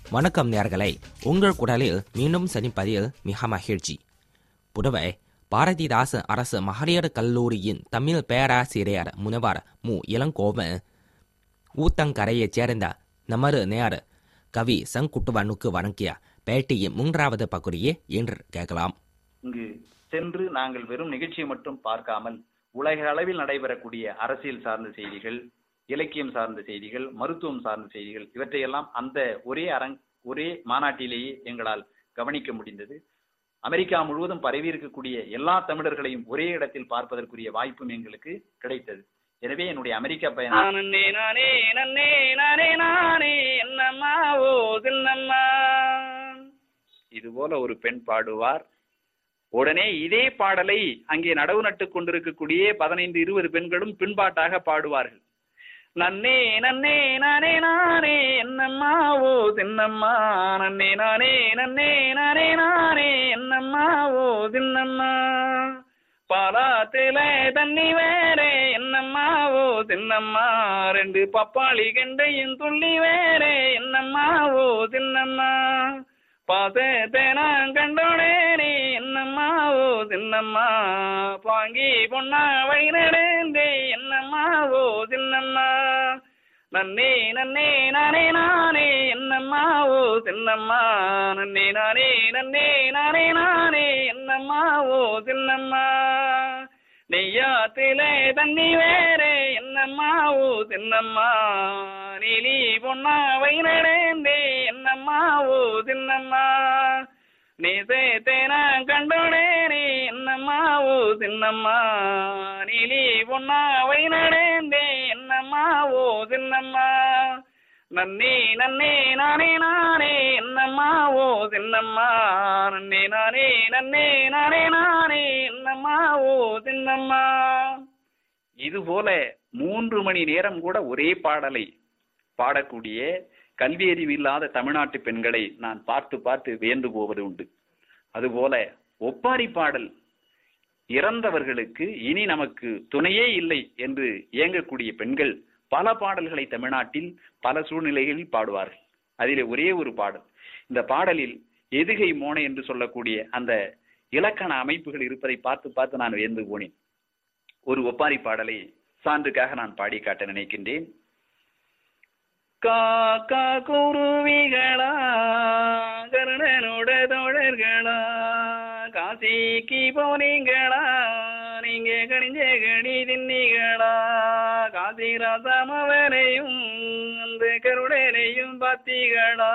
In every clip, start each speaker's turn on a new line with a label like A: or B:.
A: வணக்கம் நேர்களே உங்கள் குரலில் மீண்டும் சனிப்பதில் மிக மகிழ்ச்சி புதுவை பாரதிதாசன் அரசு மகளிர் கல்லூரியின் தமிழ் பேராசிரியர் முனைவர் மு இளங்கோவன் ஊத்தங்கரையைச் சேர்ந்த நமது நேர் கவி சங்குட்டுவனுக்கு வழங்கிய பேட்டியின் மூன்றாவது பகுதியை இன்று கேட்கலாம்
B: இங்கு சென்று நாங்கள் வெறும் நிகழ்ச்சியை மட்டும் பார்க்காமல் உலக அளவில் நடைபெறக்கூடிய அரசியல் சார்ந்த செய்திகள் இலக்கியம் சார்ந்த செய்திகள் மருத்துவம் சார்ந்த செய்திகள் இவற்றையெல்லாம் அந்த ஒரே அரங் ஒரே மாநாட்டிலேயே எங்களால் கவனிக்க முடிந்தது அமெரிக்கா முழுவதும் பரவி இருக்கக்கூடிய எல்லா தமிழர்களையும் ஒரே இடத்தில் பார்ப்பதற்குரிய வாய்ப்பும் எங்களுக்கு கிடைத்தது எனவே என்னுடைய அமெரிக்கா பயணம்
C: நன்னே நானே நன்னே நானே நானே என்னம்மா ஓ சின்னம்மா
B: இது போல ஒரு பெண் பாடுவார் உடனே இதே பாடலை அங்கே நடவு நட்டு கொண்டிருக்கக்கூடிய பதினைந்து இருபது பெண்களும் பின்பாட்டாக பாடுவார்கள்
C: நன்னே நன்னே நானே நானே என்னம்மா ஓ சின்னம்மா நன்னே நானே நன்னே நானே நானே என்னம்மா ஓ சின்னம்மா பாலாத்துல தண்ணி வேறே என்னம்மா ஓ சின்னம்மா ரெண்டு பப்பாளி கண்டையும் துள்ளி வேறே என்னம்மா ஓ சின்னம்மா பாசத்தை நான் கண்டோடேனே என்னம்மா ஓ சின்னம்மா பாங்கி பொண்ணா வயிறடேந்தே என்னம்மா ஓ சின்னம்மா நன்னே நன்னே நானே நானே என்னம்மா ஓ சின்னம்மா நன்னே நானே நன்னே நானே நானே என்னம்மா ஓ சின்னம்மா நெய்யாத்திலே தண்ணி வேறே என்னம்மா ஓ சின்னம்மா நீலி பொண்ணா வயிறடேந்தே என்னம்மா ஓ சின்னம்மா நீ சேத்தேன கண்டோடேனே என்னம்மா ஓ சின்னம்மா நீலி பொண்ணா வயிறடேந்தே என்னம்மா ஓ சின்னம்மா நன்னே நன்னே நானே நானே என்னம்மா ஓ சின்னம்மா நன்னே நானே நன்னே நானே நானே என்னம்மா ஓ சின்னம்மா
B: இது போல மூன்று மணி நேரம் கூட ஒரே பாடலை பாடக்கூடிய கல்வி அறிவு இல்லாத தமிழ்நாட்டு பெண்களை நான் பார்த்து பார்த்து வியந்து போவது உண்டு அதுபோல ஒப்பாரி பாடல் இறந்தவர்களுக்கு இனி நமக்கு துணையே இல்லை என்று இயங்கக்கூடிய பெண்கள் பல பாடல்களை தமிழ்நாட்டில் பல சூழ்நிலைகளில் பாடுவார்கள் அதிலே ஒரே ஒரு பாடல் இந்த பாடலில் எதுகை மோனை என்று சொல்லக்கூடிய அந்த இலக்கண அமைப்புகள் இருப்பதை பார்த்து பார்த்து நான் வியந்து போனேன் ஒரு ஒப்பாரி பாடலை சான்றுக்காக நான் பாடி காட்ட நினைக்கின்றேன்
C: காக்கா குருவிகளா கருணனோட தோழர்களா காசிக்கு போனீங்களா நீங்க கணிஞ்ச கணி தின்னீங்களா காசி ராசாமவனையும் அந்த கருடனையும் பார்த்தீங்களா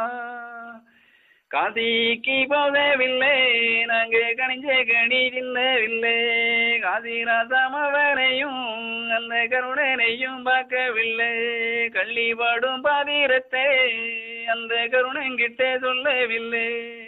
C: காசிக்கு போகவில்லை நாங்க கணிஞ்ச கணி தின்னவில்லை காசி ராசாமவனையும் அந்த கருணனையும் பார்க்கவில்லை கள்ளி பாடும் பாதிரத்தை அந்த கருணங்கிட்ட சொல்லவில்லை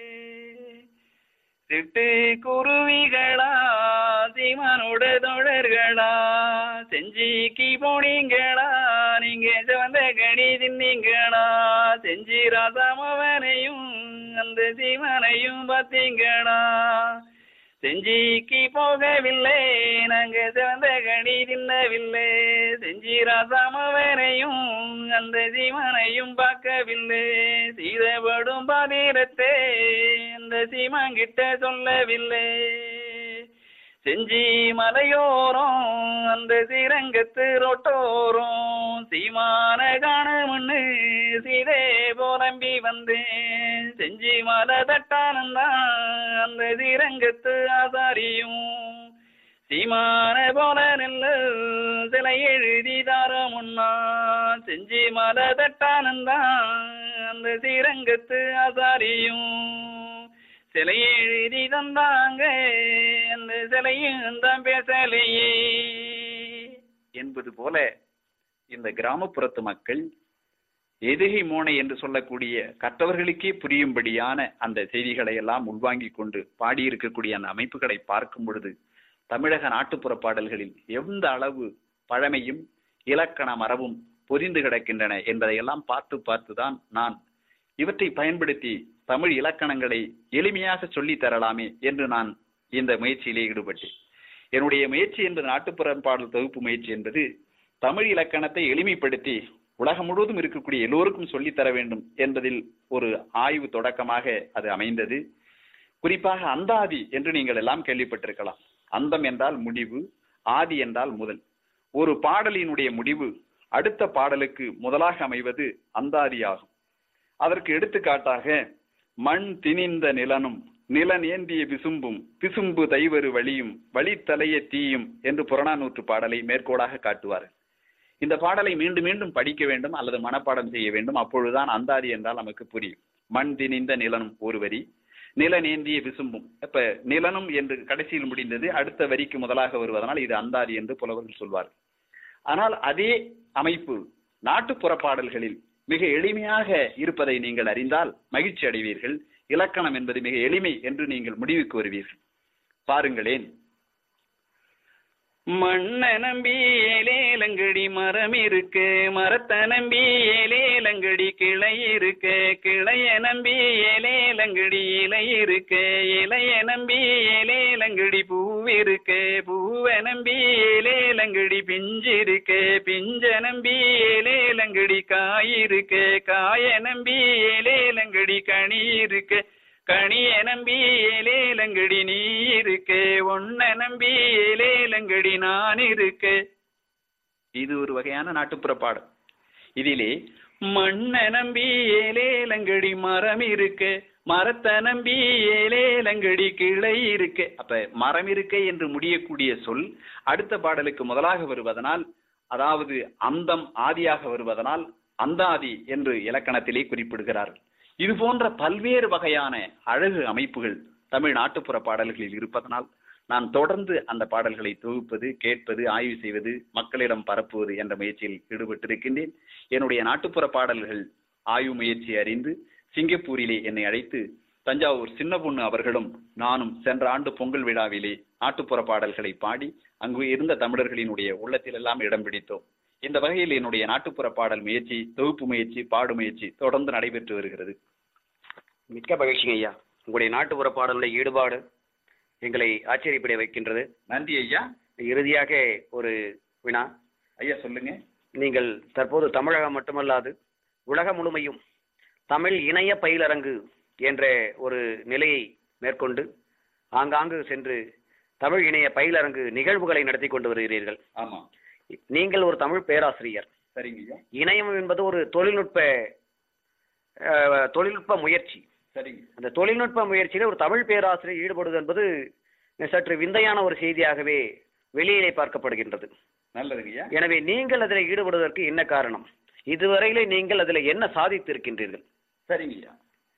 C: சிட்டு குருவிகளா சீமானோட தோழர்களா செஞ்சிக்கு போனீங்களா நீங்க சிவந்த கணி தின்னீங்களா செஞ்சி ராசாமவனையும் அந்த சீமானையும் பார்த்தீங்களா செஞ்சிக்கு போகவில்லை நாங்க சிவந்த கணி தின்னவில்லை செஞ்சி ராசாமவனையும் அந்த சீமானையும் பார்க்கவில்லை சீதப்படும் பாதிரத்தை அந்த சீமாங்கிட்ட சொல்லவில்லை செஞ்சி மலையோரம் அந்த சீரங்கத்து ரோட்டோரம் சீமான காணமுன்னு சீதே போலம்பி வந்தேன் செஞ்சி மலை தட்டானந்தான் அந்த சீரங்கத்து ஆசாரியும் சீமான போல நெல்லு சிலை எழுதி தாரமுன்னா செஞ்சி மலை தட்டானந்தான் அந்த சீரங்கத்து ஆசாரியும் சிலையை எழுதி தந்தாங்க அந்த சிலையும் தான் பேசலையே
B: என்பது போல இந்த கிராமப்புறத்து மக்கள் எதுகை மோனை என்று சொல்லக்கூடிய கற்றவர்களுக்கே புரியும்படியான அந்த செய்திகளை எல்லாம் உள்வாங்கிக் கொண்டு பாடியிருக்கக்கூடிய அந்த அமைப்புகளை பார்க்கும் பொழுது தமிழக நாட்டுப்புற பாடல்களில் எந்த அளவு பழமையும் இலக்கண மரபும் பொதிந்து கிடக்கின்றன என்பதையெல்லாம் பார்த்து பார்த்துதான் நான் இவற்றை பயன்படுத்தி தமிழ் இலக்கணங்களை எளிமையாக சொல்லித் தரலாமே என்று நான் இந்த முயற்சியிலே ஈடுபட்டேன் என்னுடைய முயற்சி என்பது நாட்டுப்புற பாடல் தொகுப்பு முயற்சி என்பது தமிழ் இலக்கணத்தை எளிமைப்படுத்தி உலகம் முழுவதும் இருக்கக்கூடிய எல்லோருக்கும் சொல்லித் தர வேண்டும் என்பதில் ஒரு ஆய்வு தொடக்கமாக அது அமைந்தது குறிப்பாக அந்தாதி என்று நீங்கள் எல்லாம் கேள்விப்பட்டிருக்கலாம் அந்தம் என்றால் முடிவு ஆதி என்றால் முதல் ஒரு பாடலினுடைய முடிவு அடுத்த பாடலுக்கு முதலாக அமைவது அந்தாதி ஆகும் அதற்கு எடுத்துக்காட்டாக மண் திணிந்த நிலனும் நிலன் ஏந்திய விசும்பும் பிசும்பு தைவரு வழியும் வழித்தலைய தீயும் என்று புறநானூற்று பாடலை மேற்கோளாக காட்டுவார்கள் இந்த பாடலை மீண்டும் மீண்டும் படிக்க வேண்டும் அல்லது மனப்பாடம் செய்ய வேண்டும் அப்பொழுதுதான் அந்தாதி என்றால் நமக்கு புரியும் மண் திணிந்த நிலனும் ஒரு வரி நிலன் ஏந்திய விசும்பும் இப்ப நிலனும் என்று கடைசியில் முடிந்தது அடுத்த வரிக்கு முதலாக வருவதனால் இது அந்தாதி என்று புலவர்கள் சொல்வார்கள் ஆனால் அதே அமைப்பு நாட்டுப்புற பாடல்களில் மிக எளிமையாக இருப்பதை நீங்கள் அறிந்தால் மகிழ்ச்சி அடைவீர்கள் இலக்கணம் என்பது மிக எளிமை என்று நீங்கள் முடிவுக்கு வருவீர்கள் பாருங்களேன்
C: மண்ண நம்பி ஏலேலங்கடி மரம் இருக்கு மரத்தை நம்பி ஏலேலங்கடி கிளை இருக்கு கிளைய நம்பி ஏலேலங்கடி இலை இருக்கு இலைய நம்பி ஏலேலங்கடி பூவிருக்கு பூவை நம்பி ஏலேலங்கடி பிஞ்சு இருக்கு பிஞ்ச நம்பி ஏலேலங்கடி காய் இருக்கு காய நம்பி ஏலேலங்கடி கனி இருக்கு கனிய நம்பி ஏலேலங்கடி நீ இருக்கு ஒன்ன நம்பி ஏலேலங்கடி நான் இருக்கு
B: இது ஒரு வகையான நாட்டுப்புற பாடல் இதிலே
C: மண்ண நம்பி ஏலேலங்கடி மரம் இருக்கு மரத்தை நம்பி ஏலேலங்கடி கிளை இருக்கு
B: அப்ப மரம் இருக்கை என்று முடியக்கூடிய சொல் அடுத்த பாடலுக்கு முதலாக வருவதனால் அதாவது அந்தம் ஆதியாக வருவதனால் அந்தாதி என்று இலக்கணத்திலே குறிப்பிடுகிறார்கள் இது போன்ற பல்வேறு வகையான அழகு அமைப்புகள் தமிழ் நாட்டுப்புற பாடல்களில் இருப்பதனால் நான் தொடர்ந்து அந்த பாடல்களை தொகுப்பது கேட்பது ஆய்வு செய்வது மக்களிடம் பரப்புவது என்ற முயற்சியில் ஈடுபட்டிருக்கின்றேன் என்னுடைய நாட்டுப்புற பாடல்கள் ஆய்வு முயற்சி அறிந்து சிங்கப்பூரிலே என்னை அழைத்து தஞ்சாவூர் சின்ன பொண்ணு அவர்களும் நானும் சென்ற ஆண்டு பொங்கல் விழாவிலே நாட்டுப்புற பாடல்களை பாடி அங்கு இருந்த தமிழர்களினுடைய உள்ளத்தில் எல்லாம் இடம் பிடித்தோம் இந்த வகையில் என்னுடைய நாட்டுப்புற பாடல் முயற்சி தொகுப்பு முயற்சி பாடு முயற்சி தொடர்ந்து நடைபெற்று வருகிறது
D: மிக்க மகிழ்ச்சிங்க ஐயா உங்களுடைய நாட்டுப்புற பாடலுடைய ஈடுபாடு எங்களை ஆச்சரியப்பட வைக்கின்றது
B: நன்றி ஐயா
D: இறுதியாக ஒரு வினா
B: ஐயா சொல்லுங்க
D: நீங்கள் தற்போது தமிழகம் மட்டுமல்லாது உலகம் முழுமையும் தமிழ் இணைய பயிலரங்கு என்ற ஒரு நிலையை மேற்கொண்டு ஆங்காங்கு சென்று தமிழ் இணைய பயிலரங்கு நிகழ்வுகளை நடத்தி கொண்டு வருகிறீர்கள்
B: ஆமா
D: நீங்கள் ஒரு தமிழ் பேராசிரியர்
B: சரிங்க ஐயா
D: இணையம் என்பது ஒரு தொழில்நுட்ப அஹ், தொழில்நுட்ப முயற்சி
B: சரிங்க
D: அந்த தொழில்நுட்ப முயற்சியில ஒரு தமிழ் பேராசிரியர் ஈடுபடுவது என்பது சற்று விந்தையான ஒரு செய்தியாகவே வெளியிலே பார்க்கப்படுகின்றது
B: நல்லதுங்க ஐயா
D: எனவே நீங்கள் அதில் ஈடுபடுவதற்கு என்ன காரணம் இதுவரையிலே நீங்கள் அதில் என்ன சாதித்திருக்கின்றீர்கள்
B: சரிங்க ஐயா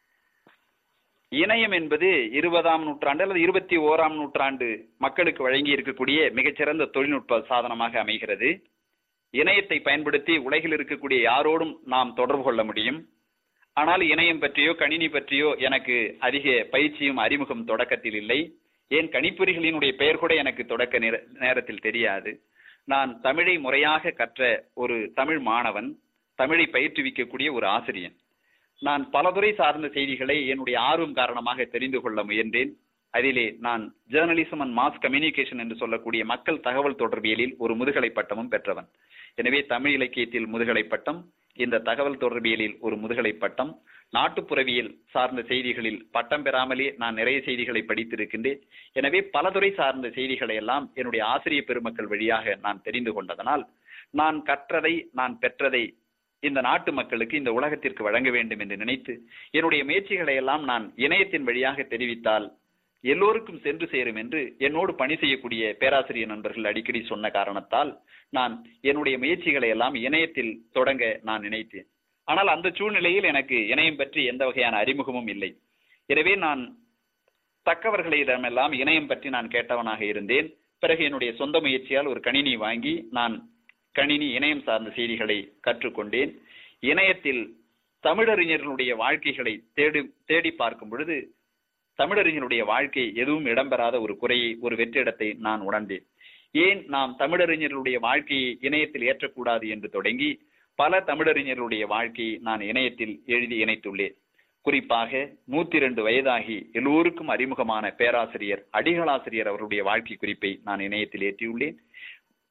B: இணையம் என்பது இருபதாம் நூற்றாண்டு அல்லது இருபத்தி ஓராம் நூற்றாண்டு மக்களுக்கு வழங்கி இருக்கக்கூடிய மிகச்சிறந்த தொழில்நுட்ப சாதனமாக அமைகிறது இணையத்தை பயன்படுத்தி உலகில் இருக்கக்கூடிய யாரோடும் நாம் தொடர்பு கொள்ள முடியும் ஆனால் இணையம் பற்றியோ கணினி பற்றியோ எனக்கு அதிக பயிற்சியும் அறிமுகம் தொடக்கத்தில் இல்லை ஏன் கணிப்பொறிகளினுடைய பெயர் கூட எனக்கு தொடக்க நேர- நேரத்தில் தெரியாது நான் தமிழை முறையாக கற்ற ஒரு தமிழ் மாணவன் தமிழை பயிற்றுவிக்கக்கூடிய ஒரு ஆசிரியன் நான் பலதுறை சார்ந்த செய்திகளை என்னுடைய ஆர்வம் காரணமாக தெரிந்து கொள்ள முயன்றேன் அதிலே நான் ஜேர்னலிசம் அண்ட் மாஸ் கம்யூனிகேஷன் என்று சொல்லக்கூடிய மக்கள் தகவல் தொடர்பியலில் ஒரு முதுகலை பட்டமும் பெற்றவன் எனவே தமிழ் இலக்கியத்தில் முதுகலை பட்டம் இந்த தகவல் தொடர்பியலில் ஒரு முதுகலை பட்டம் நாட்டுப்புறவியல் சார்ந்த செய்திகளில் பட்டம் பெறாமலே நான் நிறைய செய்திகளை படித்திருக்கின்றேன் எனவே பலதுறை சார்ந்த செய்திகளை எல்லாம் என்னுடைய ஆசிரிய பெருமக்கள் வழியாக நான் தெரிந்து கொண்டதனால் நான் கற்றதை நான் பெற்றதை இந்த நாட்டு மக்களுக்கு இந்த உலகத்திற்கு வழங்க வேண்டும் என்று நினைத்து என்னுடைய முயற்சிகளை எல்லாம் நான் இணையத்தின் வழியாக தெரிவித்தால் எல்லோருக்கும் சென்று சேரும் என்று என்னோடு பணி செய்யக்கூடிய பேராசிரியர் நண்பர்கள் அடிக்கடி சொன்ன காரணத்தால் நான் என்னுடைய முயற்சிகளை எல்லாம் இணையத்தில் தொடங்க நான் நினைத்தேன் ஆனால் அந்த சூழ்நிலையில் எனக்கு இணையம் பற்றி எந்த வகையான அறிமுகமும் இல்லை எனவே நான் தக்கவர்களிடமெல்லாம் இணையம் பற்றி நான் கேட்டவனாக இருந்தேன் பிறகு என்னுடைய சொந்த முயற்சியால் ஒரு கணினி வாங்கி நான் கணினி இணையம் சார்ந்த செய்திகளை கற்றுக்கொண்டேன் இணையத்தில் தமிழறிஞர்களுடைய வாழ்க்கைகளை தேடி தேடி பார்க்கும் பொழுது தமிழறிஞருடைய வாழ்க்கை எதுவும் இடம்பெறாத ஒரு குறையை ஒரு வெற்றிடத்தை நான் உணர்ந்தேன் ஏன் நாம் தமிழறிஞர்களுடைய வாழ்க்கையை இணையத்தில் ஏற்றக்கூடாது என்று தொடங்கி பல தமிழறிஞர்களுடைய வாழ்க்கையை நான் இணையத்தில் எழுதி இணைத்துள்ளேன் குறிப்பாக நூத்தி இரண்டு வயதாகி எல்லோருக்கும் அறிமுகமான பேராசிரியர் அடிகளாசிரியர் அவருடைய வாழ்க்கை குறிப்பை நான் இணையத்தில் ஏற்றியுள்ளேன்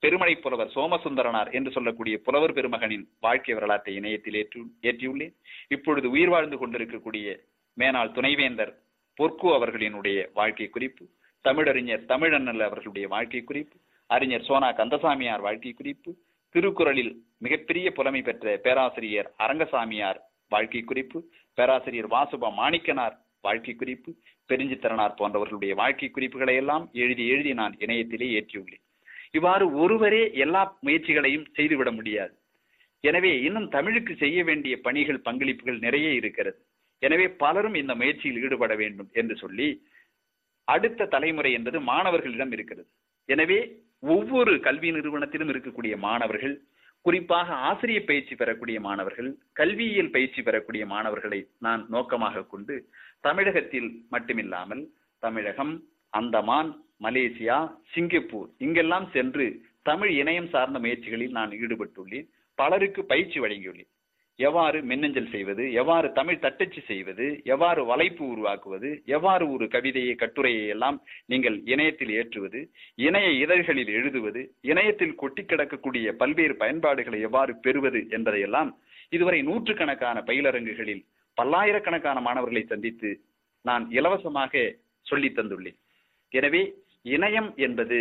B: பெருமழை புலவர் சோமசுந்தரனார் என்று சொல்லக்கூடிய புலவர் பெருமகனின் வாழ்க்கை வரலாற்றை இணையத்தில் ஏற்று ஏற்றியுள்ளேன் இப்பொழுது உயிர் வாழ்ந்து கொண்டிருக்கக்கூடிய மேனாள் துணைவேந்தர் பொற்கு அவர்களினுடைய வாழ்க்கை குறிப்பு தமிழறிஞர் தமிழண்ணல் அவர்களுடைய வாழ்க்கை குறிப்பு அறிஞர் சோனா கந்தசாமியார் வாழ்க்கை குறிப்பு திருக்குறளில் மிகப்பெரிய புலமை பெற்ற பேராசிரியர் அரங்கசாமியார் வாழ்க்கை குறிப்பு பேராசிரியர் வாசுபா மாணிக்கனார் வாழ்க்கை குறிப்பு பெருஞ்சித்திரனார் போன்றவர்களுடைய வாழ்க்கை குறிப்புகளை எல்லாம் எழுதி எழுதி நான் இணையத்திலே ஏற்றியுள்ளேன் இவ்வாறு ஒருவரே எல்லா முயற்சிகளையும் செய்துவிட முடியாது எனவே இன்னும் தமிழுக்கு செய்ய வேண்டிய பணிகள் பங்களிப்புகள் நிறைய இருக்கிறது எனவே பலரும் இந்த முயற்சியில் ஈடுபட வேண்டும் என்று சொல்லி அடுத்த தலைமுறை என்பது மாணவர்களிடம் இருக்கிறது எனவே ஒவ்வொரு கல்வி நிறுவனத்திலும் இருக்கக்கூடிய மாணவர்கள் குறிப்பாக ஆசிரியர் பயிற்சி பெறக்கூடிய மாணவர்கள் கல்வியியல் பயிற்சி பெறக்கூடிய மாணவர்களை நான் நோக்கமாக கொண்டு தமிழகத்தில் மட்டுமில்லாமல் தமிழகம் அந்தமான் மலேசியா சிங்கப்பூர் இங்கெல்லாம் சென்று தமிழ் இணையம் சார்ந்த முயற்சிகளில் நான் ஈடுபட்டுள்ளேன் பலருக்கு பயிற்சி வழங்கியுள்ளேன் எவ்வாறு மின்னஞ்சல் செய்வது எவ்வாறு தமிழ் தட்டச்சு செய்வது எவ்வாறு வலைப்பு உருவாக்குவது எவ்வாறு ஒரு கவிதையை கட்டுரையை எல்லாம் நீங்கள் இணையத்தில் ஏற்றுவது இணைய இதழ்களில் எழுதுவது இணையத்தில் கொட்டி கிடக்கக்கூடிய பல்வேறு பயன்பாடுகளை எவ்வாறு பெறுவது என்பதையெல்லாம் இதுவரை நூற்றுக்கணக்கான பயிலரங்குகளில் பல்லாயிரக்கணக்கான மாணவர்களை சந்தித்து நான் இலவசமாக சொல்லி தந்துள்ளேன் எனவே இணையம் என்பது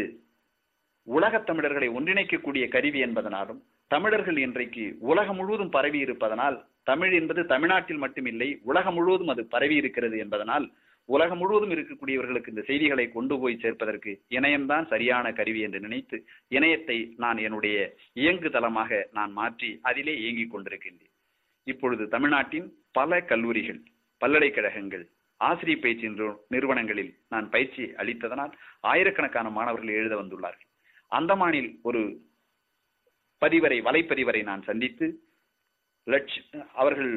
B: உலகத் தமிழர்களை ஒன்றிணைக்கக்கூடிய கருவி என்பதனாலும் தமிழர்கள் இன்றைக்கு உலகம் முழுவதும் பரவி இருப்பதனால் தமிழ் என்பது தமிழ்நாட்டில் மட்டுமில்லை உலகம் முழுவதும் அது பரவி இருக்கிறது என்பதனால் உலகம் முழுவதும் இருக்கக்கூடியவர்களுக்கு இந்த செய்திகளை கொண்டு போய் சேர்ப்பதற்கு இணையம்தான் சரியான கருவி என்று நினைத்து இணையத்தை நான் என்னுடைய இயங்கு தளமாக நான் மாற்றி அதிலே இயங்கிக் கொண்டிருக்கின்றேன் இப்பொழுது தமிழ்நாட்டின் பல கல்லூரிகள் பல்கலைக்கழகங்கள் ஆசிரியர் பயிற்சி நிறு- நிறுவனங்களில் நான் பயிற்சி அளித்ததனால் ஆயிரக்கணக்கான மாணவர்கள் எழுத வந்துள்ளார்கள் அந்தமானில் ஒரு பதிவரை வலைப்பதிவரை நான் சந்தித்து லட்ச அவர்கள்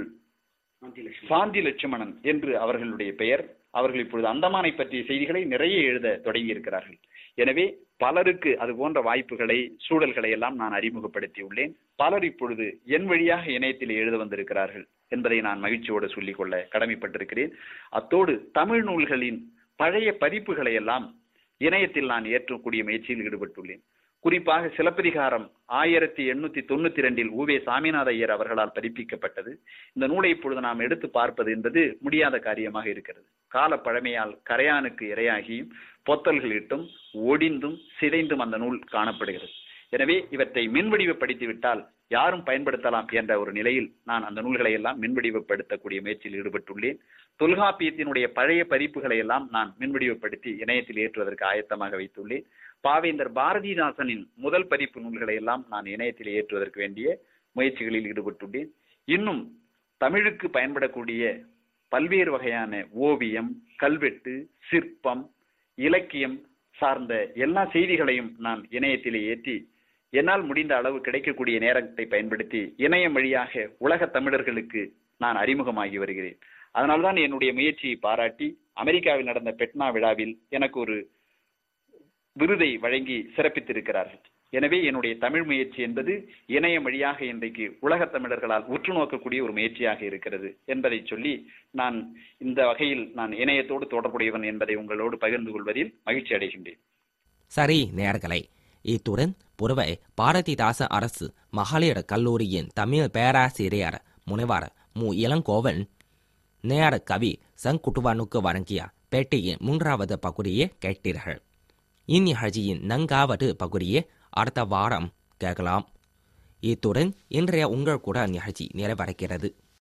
B: சாந்தி லட்சுமணன் என்று அவர்களுடைய பெயர் அவர்கள் இப்பொழுது அந்தமானை பற்றிய செய்திகளை நிறைய எழுத தொடங்கி இருக்கிறார்கள் எனவே பலருக்கு அது போன்ற வாய்ப்புகளை சூழல்களை எல்லாம் நான் அறிமுகப்படுத்தி உள்ளேன் பலர் இப்பொழுது என் வழியாக இணையத்தில் எழுத வந்திருக்கிறார்கள் என்பதை நான் மகிழ்ச்சியோடு சொல்லிக்கொள்ள கடமைப்பட்டிருக்கிறேன் அத்தோடு தமிழ் நூல்களின் பழைய பதிப்புகளை எல்லாம் இணையத்தில் நான் ஏற்றக்கூடிய முயற்சியில் ஈடுபட்டுள்ளேன் குறிப்பாக சிலப்பதிகாரம் ஆயிரத்தி எண்ணூத்தி தொண்ணூத்தி ரெண்டில் ஊவே சாமிநாத ஐயர் அவர்களால் பதிப்பிக்கப்பட்டது இந்த நூலை இப்பொழுது நாம் எடுத்து பார்ப்பது என்பது முடியாத காரியமாக இருக்கிறது கால பழமையால் கரையானுக்கு இரையாகியும் பொத்தல்களிட்டும் ஒடிந்தும் சிதைந்தும் அந்த நூல் காணப்படுகிறது எனவே இவற்றை மின்வடிவப்படுத்தி விட்டால் யாரும் பயன்படுத்தலாம் என்ற ஒரு நிலையில் நான் அந்த நூல்களை எல்லாம் மின்வடிவப்படுத்தக்கூடிய முயற்சியில் ஈடுபட்டுள்ளேன் தொல்காப்பியத்தினுடைய பழைய பதிப்புகளை எல்லாம் நான் மின்வடிவப்படுத்தி இணையத்தில் ஏற்றுவதற்கு ஆயத்தமாக வைத்துள்ளேன் பாவேந்தர் பாரதிதாசனின் முதல் பதிப்பு நூல்களை எல்லாம் நான் இணையத்தில் ஏற்றுவதற்கு வேண்டிய முயற்சிகளில் ஈடுபட்டுள்ளேன் இன்னும் தமிழுக்கு பயன்படக்கூடிய பல்வேறு வகையான ஓவியம் கல்வெட்டு சிற்பம் இலக்கியம் சார்ந்த எல்லா செய்திகளையும் நான் இணையத்திலே ஏற்றி என்னால் முடிந்த அளவு கிடைக்கக்கூடிய நேரத்தை பயன்படுத்தி இணையம் வழியாக உலக தமிழர்களுக்கு நான் அறிமுகமாகி வருகிறேன் அதனால்தான் என்னுடைய முயற்சியை பாராட்டி அமெரிக்காவில் நடந்த பெட்னா விழாவில் எனக்கு ஒரு விருதை வழங்கி சிறப்பித்திருக்கிறார்கள் எனவே என்னுடைய தமிழ் முயற்சி என்பது இணையம் வழியாக இன்றைக்கு உலகத் தமிழர்களால் உற்று நோக்கக்கூடிய ஒரு முயற்சியாக இருக்கிறது என்பதை சொல்லி நான் இந்த வகையில் நான் இணையத்தோடு தொடர்புடையவன் என்பதை உங்களோடு பகிர்ந்து கொள்வதில் மகிழ்ச்சி அடைகின்றேன்
A: சரி நேயர்களே இத்துடன் புறவை பாரதிதாச அரசு மகளிர் கல்லூரியின் தமிழ் பேராசிரியர் முனைவர் மு இளங்கோவன் நேர கவி சங்குட்டுவானுக்கு வழங்கிய பேட்டியின் மூன்றாவது பகுதியை கேட்டீர்கள் இந்நிகழ்ச்சியின் நான்காவது பகுதியை அடுத்த வாரம் கேட்கலாம் இத்துடன் இன்றைய உங்கள் கூட நிகழ்ச்சி நிறைவடைகிறது